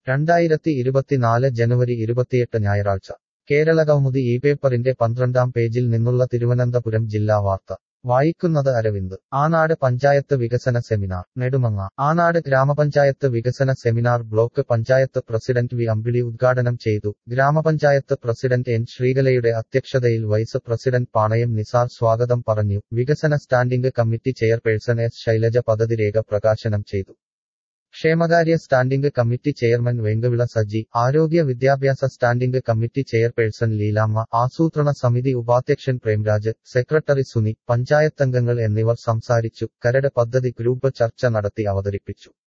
രണ്ടായിരത്തി ഇരുപത്തിനാല് ജനുവരി ഇരുപത്തിയെട്ട് ഞായറാഴ്ച കേരള കൗമുദി ഈ പേപ്പറിന്റെ പന്ത്രണ്ടാം പേജിൽ നിന്നുള്ള തിരുവനന്തപുരം ജില്ലാ വാർത്ത വായിക്കുന്നത് അരവിന്ദ് ആനാട് പഞ്ചായത്ത് വികസന സെമിനാർ നെടുമങ്ങ ആനാട് ഗ്രാമപഞ്ചായത്ത് വികസന seminar block panchayat president V Ambili ഉദ്ഘാടനം ചെയ്തു ഗ്രാമപഞ്ചായത്ത് പ്രസിഡന്റ് എൻ ശ്രീകലയുടെ അധ്യക്ഷതയിൽ വൈസ് പ്രസിഡന്റ് പാണയം നിസാർ സ്വാഗതം പറഞ്ഞു വികസന standing committee chairperson S Shailaja പദ്ധതി രേഖ പ്രകാശനം ചെയ്തു ക്ഷേമകാര്യ standing committee chairman Venkavila Saji ആരോഗ്യ വിദ്യാഭ്യാസ സ്റ്റാൻഡിംഗ് കമ്മിറ്റി ചെയർപേഴ്സൺ ലീലാമ്മ ആസൂത്രണ സമിതി ഉപാധ്യക്ഷൻ പ്രേംരാജ് സെക്രട്ടറി സുനി പഞ്ചായത്തംഗങ്ങൾ എന്നിവർ സംസാരിച്ചു കരട് പദ്ധതി ഗ്രൂപ്പ് ചർച്ച നടത്തി അവതരിപ്പിച്ചു